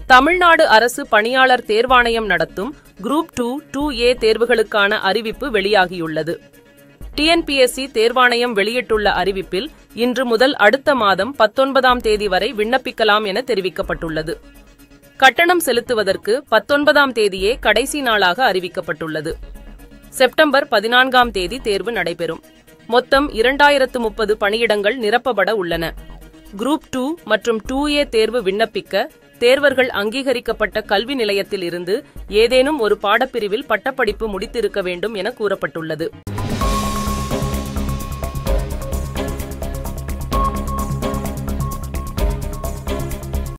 தமிழ்நாடு அரசு பணியாளர் தேர்வாணையம் நடத்தும் குரூப் டூ டூ ஏ தேர்வுகளுக்கான அறிவிப்பு வெளியாகியுள்ளது டிஎன்பிஎஸ்சி தேர்வாணையம் வெளியிட்டுள்ள அறிவிப்பில் இன்று முதல் அடுத்த மாதம் பத்தொன்பதாம் தேதி வரை விண்ணப்பிக்கலாம் என தெரிவிக்கப்பட்டுள்ளது கட்டணம் செலுத்துவதற்கு பத்தொன்பதாம் தேதியே கடைசி நாளாக அறிவிக்கப்பட்டுள்ளது செப்டம்பர் பதினான்காம் தேதி தேர்வு நடைபெறும் மொத்தம் இரண்டாயிரத்து முப்பது பணியிடங்கள் நிரப்பப்பட உள்ளன குரூப் டூ மற்றும் டூ ஏ தேர்வு விண்ணப்பிக்க தேர்வர்கள் அங்கீகரிக்கப்பட்ட கல்வி நிலையத்தில் இருந்து ஏதேனும் ஒரு பாடப்பிரிவில் பட்டப்படிப்பு முடித்திருக்க வேண்டும் என கூறப்பட்டுள்ளது